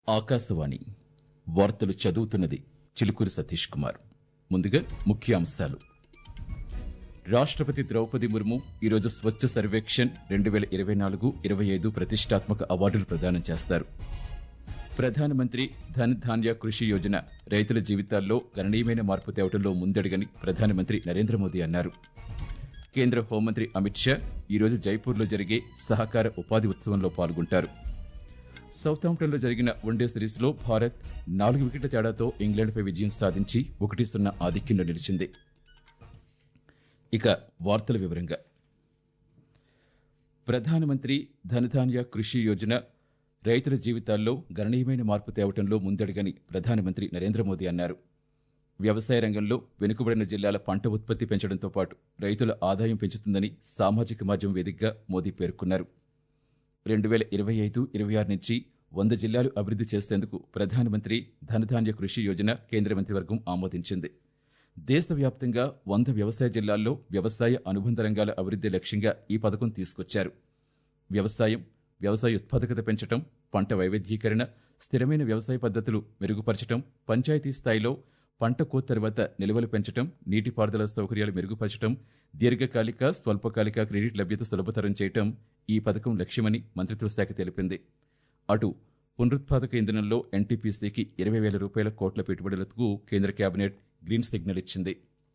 ఆకాశవాణి వార్తలు చదువుతున్నది చిలుకూరి సతీష్ కుమార్ ముందుగా ముఖ్యాంశాలు రాష్ట్రపతి ద్రౌపది ముర్ము ఈరోజు స్వచ్ఛ సర్వేక్షణ్ రెండు వేల ఇరవై నాలుగు ఇరవై ఐదు ప్రతిష్టాత్మక అవార్డులు ప్రదానం చేస్తారు ప్రధానమంత్రి ధన్ ధాన్య కృషి యోజన రైతుల జీవితాల్లో గణనీయమైన మార్పు తేవడంలో ముందడుగని ప్రధానమంత్రి నరేంద్ర మోదీ అన్నారు కేంద్ర హోంమంత్రి అమిత్ షా ఈరోజు జైపూర్లో జరిగే సహకార ఉపాధి ఉత్సవంలో పాల్గొంటారు సౌతాంప్టన్లో జరిగిన వన్డే సిరీస్లో భారత్ నాలుగు వికెట్ల తేడాతో ఇంగ్లాండ్పై విజయం సాధించి ఒకటి సున్నా ఆధిక్యంలో నిలిచింది ఇక వార్తల వివరంగా ప్రధానమంత్రి ధనధాన్య కృషి యోజన రైతుల జీవితాల్లో గణనీయమైన మార్పు తేవటంలో ముందడుగని ప్రధానమంత్రి నరేంద్ర మోదీ అన్నారు వ్యవసాయ రంగంలో వెనుకబడిన జిల్లాల పంట ఉత్పత్తి పెంచడంతో పాటు రైతుల ఆదాయం పెంచుతుందని సామాజిక మాధ్యమం వేదికగా మోదీ పేర్కొన్నారు రెండు వేల ఇరవై ఐదు ఇరవై ఆరు నుంచి వంద జిల్లాలు అభివృద్ధి చేసేందుకు ప్రధానమంత్రి ధనధాన్య కృషి యోజన కేంద్ర మంత్రివర్గం ఆమోదించింది దేశవ్యాప్తంగా వంద వ్యవసాయ జిల్లాల్లో వ్యవసాయ అనుబంధ రంగాల అభివృద్ధి లక్ష్యంగా ఈ పథకం తీసుకొచ్చారు వ్యవసాయం వ్యవసాయ ఉత్పాదకత పెంచడం పంట వైవిధ్యీకరణ స్థిరమైన వ్యవసాయ పద్ధతులు మెరుగుపరచడం పంచాయతీ స్థాయిలో పంట కోత తర్వాత నిల్వలు పెంచడం నీటిపారుదల సౌకర్యాలు మెరుగుపరచడం దీర్ఘకాలిక స్వల్పకాలిక క్రెడిట్ లభ్యత సులభతరం చేయడం ఈ పథకం లక్ష్యమని మంత్రిత్వ శాఖ తెలిపింది అటు పునరుత్పాదక ఇంధనంలో ఎన్టీపీసీకి ఇరవై వేల రూపాయల కోట్ల పెట్టుబడులకు కేంద్ర కేబినెట్ గ్రీన్ సిగ్నల్ ఇచ్చింది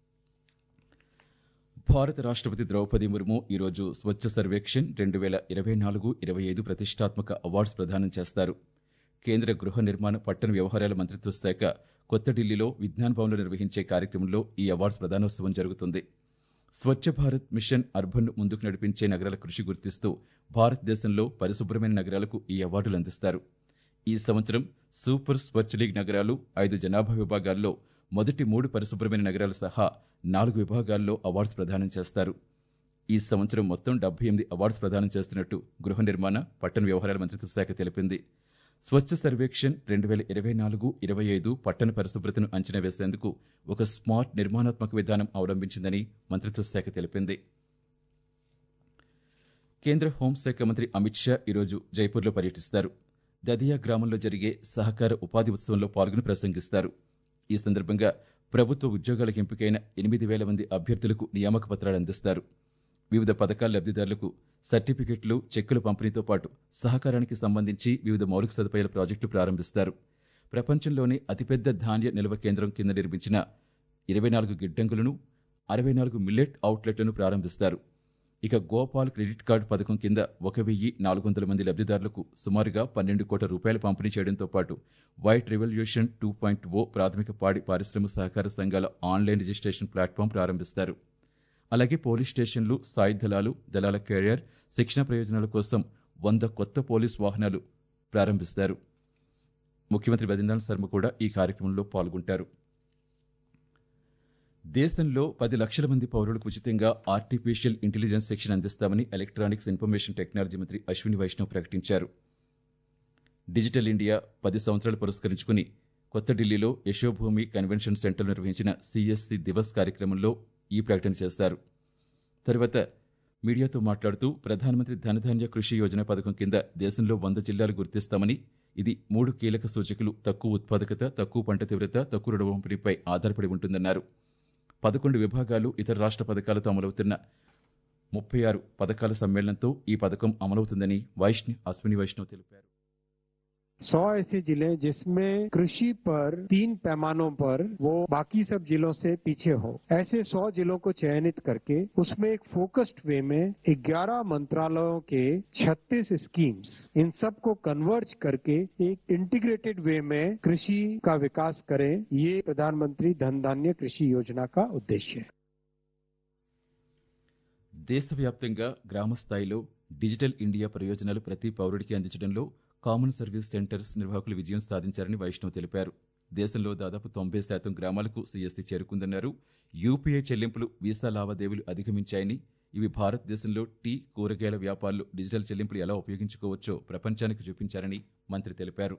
భారత రాష్ట్రపతి ద్రౌపది ముర్ము ఈరోజు స్వచ్ఛ సర్వేక్షణ్ రెండు వేల ఇరవై నాలుగు ఇరవై ఐదు ప్రతిష్టాత్మక అవార్డ్స్ ప్రదానం చేస్తారు కేంద్ర గృహ నిర్మాణ పట్టణ వ్యవహారాల మంత్రిత్వ శాఖ కొత్త ఢిల్లీలో విజ్ఞాన్ భవన్లో నిర్వహించే కార్యక్రమంలో ఈ అవార్డ్స్ ప్రదానోత్సవం జరుగుతుంది స్వచ్ఛ భారత్ మిషన్ అర్బన్ ముందుకు నడిపించే నగరాల కృషి గుర్తిస్తూ భారతదేశంలో పరిశుభ్రమైన నగరాలకు ఈ అవార్డులు అందిస్తారు ఈ సంవత్సరం సూపర్ స్వచ్ఛ లీగ్ నగరాలు ఐదు జనాభా విభాగాల్లో మొదటి మూడు పరిశుభ్రమైన నగరాలు సహా నాలుగు విభాగాల్లో అవార్డ్స్ ప్రదానం చేస్తారు ఈ సంవత్సరం మొత్తం డెబ్బై ఎనిమిది అవార్డ్స్ ప్రదానం చేస్తున్నట్టు గృహ నిర్మాణ పట్టణ వ్యవహారాల మంత్రిత్వ శాఖ తెలిపింది స్వచ్ఛ సర్వేక్షణ్ రెండు వేల ఇరవై నాలుగు ఇరవై ఐదు పట్టణ పరిశుభ్రతను అంచనా వేసేందుకు ఒక స్మార్ట్ నిర్మాణాత్మక విధానం అవలంబించిందని మంత్రిత్వ శాఖ తెలిపింది కేంద్ర హోంశాఖ మంత్రి అమిత్ షా ఈరోజు జైపూర్లో పర్యటిస్తారు దదియా గ్రామంలో జరిగే సహకార ఉపాధి ఉత్సవంలో పాల్గొని ప్రసంగిస్తారు ఈ సందర్భంగా ప్రభుత్వ ఉద్యోగాలకు ఎంపికైన ఎనిమిది వేల మంది అభ్యర్థులకు నియామక పత్రాలు అందిస్తారు వివిధ పథకాల లబ్దిదారులకు సర్టిఫికెట్లు చెక్కుల పంపిణీతో పాటు సహకారానికి సంబంధించి వివిధ మౌలిక సదుపాయాల ప్రాజెక్టులు ప్రారంభిస్తారు ప్రపంచంలోనే అతిపెద్ద ధాన్య నిల్వ కేంద్రం కింద నిర్మించిన ఇరవై నాలుగు గిడ్డంగులను అరవై నాలుగు మిల్లెట్ అవుట్లెట్లను ప్రారంభిస్తారు ఇక గోపాల్ క్రెడిట్ కార్డు పథకం కింద ఒక వెయ్యి నాలుగు వందల మంది లబ్దిదారులకు సుమారుగా పన్నెండు కోట్ల రూపాయలు పంపిణీ చేయడంతో పాటు white revolution two point O ప్రాథమిక పాడి పారిశ్రామిక సహకార సంఘాల ఆన్లైన్ రిజిస్ట్రేషన్ ప్లాట్ఫామ్ ప్రారంభిస్తారు అలాగే పోలీస్ స్టేషన్లు సాయుధ దళాలు దళాల కెరియర్ శిక్షణ ప్రయోజనాల కోసం వంద కొత్త పోలీస్ వాహనాలు ప్రారంభిస్తారు ముఖ్యమంత్రి బదిందాన్ శర్మ కూడా ఈ కార్యక్రమంలో పాల్గొంటారు దేశంలో పది లక్షల మంది పౌరులకు ఉచితంగా ఆర్టిఫిషియల్ ఇంటెలిజెన్స్ శిక్షణ అందిస్తామని ఎలక్ట్రానిక్స్ ఇన్ఫర్మేషన్ టెక్నాలజీ మంత్రి అశ్విని వైష్ణవ్ ప్రకటించారు డిజిటల్ ఇండియా పది సంవత్సరాలు పురస్కరించుకుని కొత్త ఢిల్లీలో యశోభూమి కన్వెన్షన్ సెంటర్ నిర్వహించిన సిఎస్సి దివస్ కార్యక్రమంలో ఈ ప్రకటన చేశారు తర్వాత మీడియాతో మాట్లాడుతూ ప్రధానమంత్రి ధనధాన్య కృషి యోజన పథకం కింద దేశంలో వంద జిల్లాలు గుర్తిస్తామని ఇది మూడు కీలక సూచికలు తక్కువ ఉత్పాదకత తక్కువ పంట తీవ్రత తక్కువ రుణ పంపిణీపై ఆధారపడి ఉంటుందన్నారు పదకొండు విభాగాలు ఇతర రాష్ట్ర పథకాలతో అమలవుతున్న ముప్పై ఆరు పథకాల సమ్మేళనంతో ఈ పథకం అమలవుతుందని వైష్ణవ్ అశ్విని వైష్ణవ్ తెలిపారు सौ ऐसे जिले जिसमें कृषि पर तीन पैमानों पर वो बाकी सब जिलों से पीछे हो ऐसे सौ जिलों को चयनित करके उसमें एक फोकस्ड वे में 11 मंत्रालयों के 36 स्कीम्स इन सब को कन्वर्ज करके एक इंटीग्रेटेड वे में कृषि का विकास करें ये प्रधानमंत्री धन धान्य कृषि योजना का उद्देश्य है దేశవ్యాప్తంగా గ్రామ స్థాయిలో డిజిటల్ ఇండియా ప్రయోజనాలు ప్రతి పౌరుడికి అందించడంలో కామన్ సర్వీస్ సెంటర్స్ నిర్వాహకులు విజయం సాధించారని వైష్ణవ్ తెలిపారు దేశంలో దాదాపు తొంభై శాతం గ్రామాలకు సీఎస్సీ చేరుకుందన్నారు యూపీఐ చెల్లింపులు వీసా లావాదేవీలు అధిగమించాయని ఇవి భారతదేశంలో టీ కూరగాయల వ్యాపారులు డిజిటల్ చెల్లింపులు ఎలా ఉపయోగించుకోవచ్చో ప్రపంచానికి చూపించారని మంత్రి తెలిపారు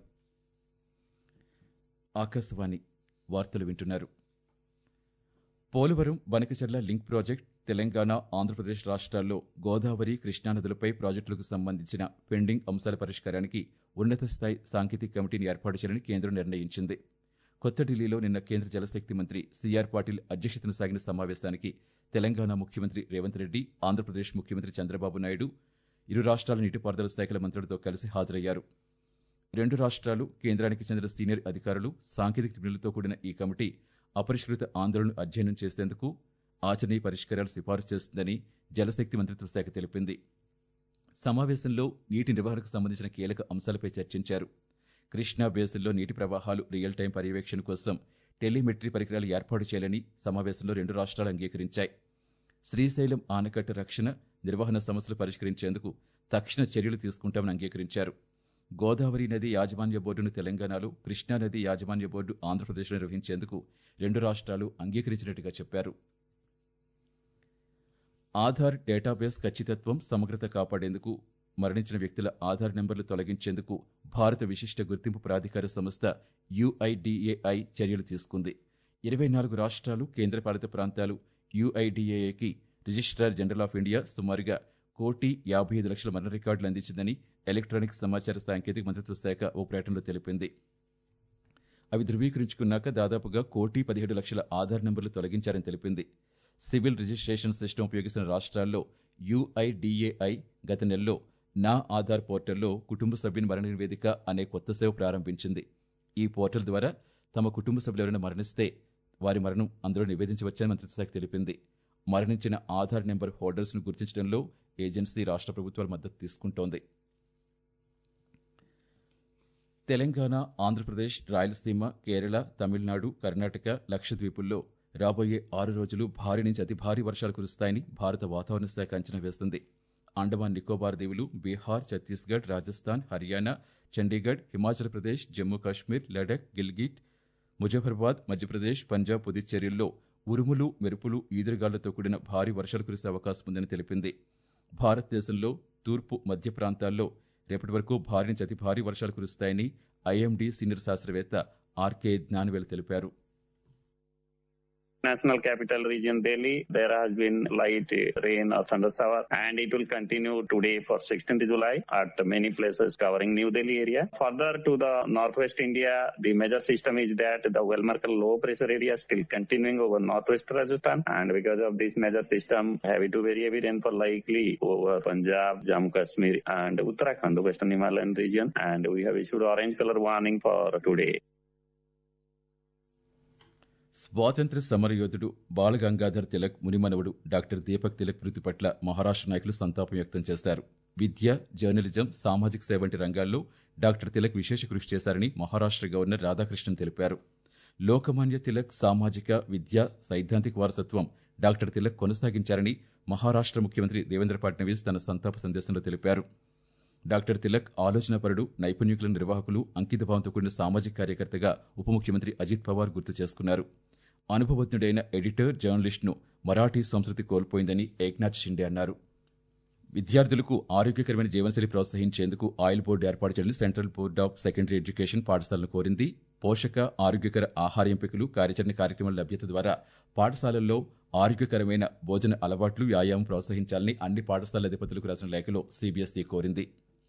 ఆకాశవాణి వార్తలు వింటున్నారు పోలవరం బనకచర్ల లింక్ ప్రాజెక్ట్ తెలంగాణ ఆంధ్రప్రదేశ్ రాష్ట్రాల్లో గోదావరి కృష్ణానదులపై ప్రాజెక్టులకు సంబంధించిన పెండింగ్ అంశాల పరిష్కారానికి ఉన్నత స్థాయి సాంకేతిక కమిటీని ఏర్పాటు చేయాలని కేంద్రం నిర్ణయించింది కొత్త ఢిల్లీలో నిన్న కేంద్ర జలశక్తి మంత్రి సిఆర్ పాటిల్ అధ్యక్షతన సాగిన సమావేశానికి తెలంగాణ ముఖ్యమంత్రి రేవంత్ రెడ్డి ఆంధ్రప్రదేశ్ ముఖ్యమంత్రి చంద్రబాబు నాయుడు ఇరు రాష్ట్రాల నీటిపారుదల శాఖల మంత్రులతో కలిసి హాజరయ్యారు రెండు రాష్ట్రాలు కేంద్రానికి చెందిన సీనియర్ అధికారులు సాంకేతిక నిపుణులతో కూడిన ఈ కమిటీ అపరిష్కృత ఆందోళనను అధ్యయనం చేసేందుకు ఆచరణీయ పరిష్కారాలు సిఫారసు చేస్తుందని జలశక్తి మంత్రిత్వ శాఖ తెలిపింది సమావేశంలో నీటి నిర్వహణకు సంబంధించిన కీలక అంశాలపై చర్చించారు కృష్ణా బేసిన్లో నీటి ప్రవాహాలు రియల్ టైం పర్యవేక్షణ కోసం టెలిమెట్రీ పరికరాలు ఏర్పాటు చేయాలని సమావేశంలో రెండు రాష్ట్రాలు అంగీకరించాయి శ్రీశైలం ఆనకట్ట రక్షణ నిర్వహణ సమస్యలు పరిష్కరించేందుకు తక్షణ చర్యలు తీసుకుంటామని అంగీకరించారు గోదావరి నది యాజమాన్య బోర్డును తెలంగాణలో కృష్ణా నది యాజమాన్య బోర్డు ఆంధ్రప్రదేశ్లో నిర్వహించేందుకు రెండు రాష్ట్రాలు అంగీకరించినట్టుగా చెప్పారు ఆధార్ డేటాబేస్ ఖచ్చితత్వం సమగ్రత కాపాడేందుకు మరణించిన వ్యక్తుల ఆధార్ నెంబర్లు తొలగించేందుకు భారత విశిష్ట గుర్తింపు ప్రాధికార సంస్థ యుఐడిఏఐ చర్యలు తీసుకుంది ఇరవై నాలుగు రాష్ట్రాలు కేంద్రపాలిత ప్రాంతాలు యుఐడిఏఐకి రిజిస్ట్రార్ జనరల్ ఆఫ్ ఇండియా సుమారుగా కోటి యాభై ఐదు లక్షల మరణ రికార్డులు అందించిందని ఎలక్ట్రానిక్స్ సమాచార సాంకేతిక మంత్రిత్వ శాఖ ఓ ప్రకటనలో తెలిపింది అవి ధృవీకరించుకున్నాక దాదాపుగా కోటి పదిహేడు లక్షల ఆధార్ నెంబర్లు తొలగించారని తెలిపింది సివిల్ రిజిస్ట్రేషన్ సిస్టమ్ ఉపయోగిస్తున్న రాష్ట్రాల్లో యుఐడిఏఐ గత నెలలో నా ఆధార్ పోర్టల్లో కుటుంబ సభ్యుని మరణ నివేదిక అనే కొత్త సేవ ప్రారంభించింది ఈ పోర్టల్ ద్వారా తమ కుటుంబ సభ్యులు ఎవరైనా మరణిస్తే వారి మరణం అందులో నివేదించవచ్చని మంత్రిత్వ శాఖ తెలిపింది మరణించిన ఆధార్ నెంబర్ హోల్డర్స్ను గుర్తించడంలో ఏజెన్సీ రాష్ట్ర ప్రభుత్వాల మద్దతు తీసుకుంటోంది తెలంగాణ ఆంధ్రప్రదేశ్ రాయలసీమ కేరళ తమిళనాడు కర్ణాటక లక్షద్వీపుల్లో రాబోయే ఆరు రోజులు భారీ నుంచి అతి భారీ వర్షాలు కురుస్తాయని భారత వాతావరణ శాఖ అంచనా వేస్తుంది అండమాన్ నికోబార్ దీవులు బీహార్ ఛత్తీస్గఢ్ రాజస్థాన్ హర్యానా చండీగఢ్ హిమాచల్ ప్రదేశ్ జమ్మూ కాశ్మీర్ లడఖ్ గిల్గిట్ ముజఫర్బాద్ మధ్యప్రదేశ్ పంజాబ్ పుదుచ్చేరిల్లో ఉరుములు మెరుపులు ఈదురుగాలులతో కూడిన భారీ వర్షాలు కురిసే అవకాశం ఉందని తెలిపింది భారతదేశంలో తూర్పు మధ్య ప్రాంతాల్లో రేపటి వరకు భారీ నుంచి అతి భారీ వర్షాలు కురుస్తాయని ఐఎండీ సీనియర్ శాస్త్రవేత్త ఆర్కే జ్ఞానవేల్ తెలిపారు National capital region Delhi, there has been light rain or thunder shower and it will continue today for 16th July at many places covering New Delhi area. Further to the northwest India, the major system is that the Wellmarkle low pressure area is still continuing over northwest Rajasthan and because of this major system, heavy to very heavy rainfall likely over Punjab, Jammu Kashmir and Uttarakhand, the western Himalayan region and we have issued orange color warning for today. స్వాతంత్ర సమరయోధుడు బాలగంగాధర్ తిలక్ మునిమనవుడు doctor Deepak Tilak మృతి పట్ల మహారాష్ట్ర నాయకులు సంతాపం వ్యక్తం చేశారు విద్య journalism సామాజిక సేవ వంటి రంగాల్లో డాక్టర్ తిలక్ విశేష కృషి చేశారని మహారాష్ట్ర గవర్నర్ రాధాకృష్ణన్ తెలిపారు లోకమాన్య తిలక్ సామాజిక విద్య సైద్ధాంతిక వారసత్వం డాక్టర్ తిలక్ కొనసాగించారని మహారాష్ట్ర ముఖ్యమంత్రి దేవేంద్ర ఫడ్నవీస్ తన సంతాప సందేశంలో తెలిపారు డాక్టర్ తిలక్ ఆలోచనాపరుడు నైపుణ్యకుల నిర్వాహకులు అంకితభావంతో కూడిన సామాజిక కార్యకర్తగా ఉప ముఖ్యమంత్రి అజిత్ పవార్ గుర్తు చేసుకున్నారు అనుభవజ్ఞుడైన ఎడిటర్ జర్నలిస్ట్ను మరాఠీ సంస్కృతి కోల్పోయిందని ఏక్నాథ్ షిండే అన్నారు విద్యార్థులకు ఆరోగ్యకరమైన జీవనశైలి ప్రోత్సహించేందుకు ఆయిల్ బోర్డు ఏర్పాటు చేయాలని central board of secondary education పాఠశాలను కోరింది పోషక ఆరోగ్యకర ఆహార ఎంపికలు కార్యాచరణ కార్యక్రమాల లభ్యత ద్వారా పాఠశాలల్లో ఆరోగ్యకరమైన భోజన అలవాట్లు వ్యాయామం ప్రోత్సహించాలని అన్ని పాఠశాల అధిపతులకు రాసిన లేఖలో సీబీఎస్ఈ కోరింది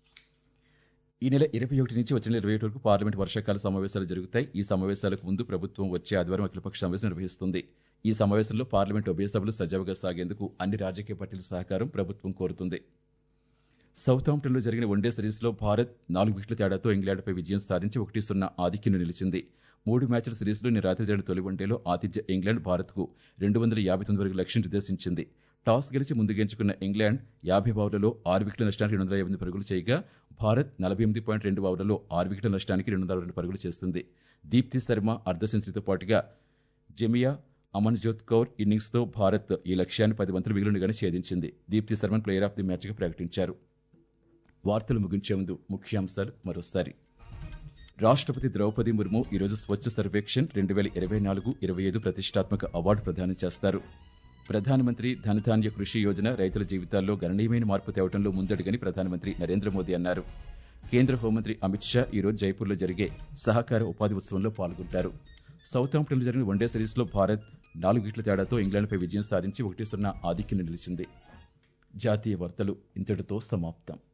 ఈ నెల ఇరవై ఒకటి నుంచి వచ్చే నెల ఇరవై ఒకటి వరకు పార్లమెంట్ వర్షాకాల సమావేశాలు జరుగుతాయి ఈ సమావేశాలకు ముందు ప్రభుత్వం వచ్చే ఆదివారం అఖిలపక్ష సమావేశం నిర్వహిస్తుంది ఈ సమావేశంలో పార్లమెంట్ ఉభయ సభలు సజావుగా సాగేందుకు అన్ని రాజకీయ పార్టీల సహకారం ప్రభుత్వం కోరుతుంది సౌతాంప్టన్లో జరిగిన వన్డే సిరీస్లో భారత్ నాలుగు వికెట్ల తేడాతో ఇంగ్లాండ్పై విజయం సాధించి ఒకటి సున్నా ఆధిక్యంలో నిలిచింది మూడు మ్యాచ్ల సిరీస్లో నిన్న రాత్రి జరిగిన తొలి వన్డేలో ఆతిథ్య ఇంగ్లాండ్ భారత్కు రెండు వందల యాభై తొమ్మిది వరకు లక్ష్యం నిర్దేశించింది టాస్ గెలిచి ముందుగెంచుకున్న ఇంగ్లాండ్ యాభై ఓవర్లలో ఆరు వికెట్ల నష్టానికి రెండు వందల ఎనిమిది పరుగులు చేయగా భారత్ నలభై ఎనిమిది పాయింట్ రెండు ఓవర్లలో ఆరు వికెట్ల నష్టానికి రెండు వందల రెండు పరుగులు చేస్తుంది దీప్తి శర్మ అర్ధ సెంచరీతో పాటుగా జమియా అమన్జోత్ కౌర్ ఇన్నింగ్స్తో భారత్ ఈ లక్ష్యాన్ని పది వంతులు మిగిలినగానే ఛేదించింది దీప్తి శర్మన్ ప్లేయర్ ఆఫ్ ది మ్యాచ్గా ప్రకటించారు వార్తలు ముగించే ముందు ముఖ్యాంశాలు మరోసారి రాష్ట్రపతి ద్రౌపది ముర్ము ఈరోజు స్వచ్ఛ సర్వేక్షణ్ రెండు వేల ఇరవై నాలుగు ఇరవై ఐదు ప్రతిష్టాత్మక అవార్డు ప్రదానం చేస్తారు ప్రధానమంత్రి ధనధాన్య కృషి యోజన రైతుల జీవితాల్లో గణనీయమైన మార్పు తేవడంలో ముందడుగని ప్రధానమంత్రి నరేంద్ర మోదీ అన్నారు కేంద్ర హోంమంత్రి అమిత్ షా ఈరోజు జైపూర్లో జరిగే సహకార ఉపాధి ఉత్సవంలో పాల్గొంటారు సౌతాంప్టన్లో జరిగిన వన్డే సిరీస్లో భారత్ నాలుగు వికెట్ల తేడాతో ఇంగ్లాండ్పై విజయం సాధించి ఒకటి సున్నా ఆధిక్యం నిలిచింది జాతీయ వార్తలు ఇంతటితో సమాప్తం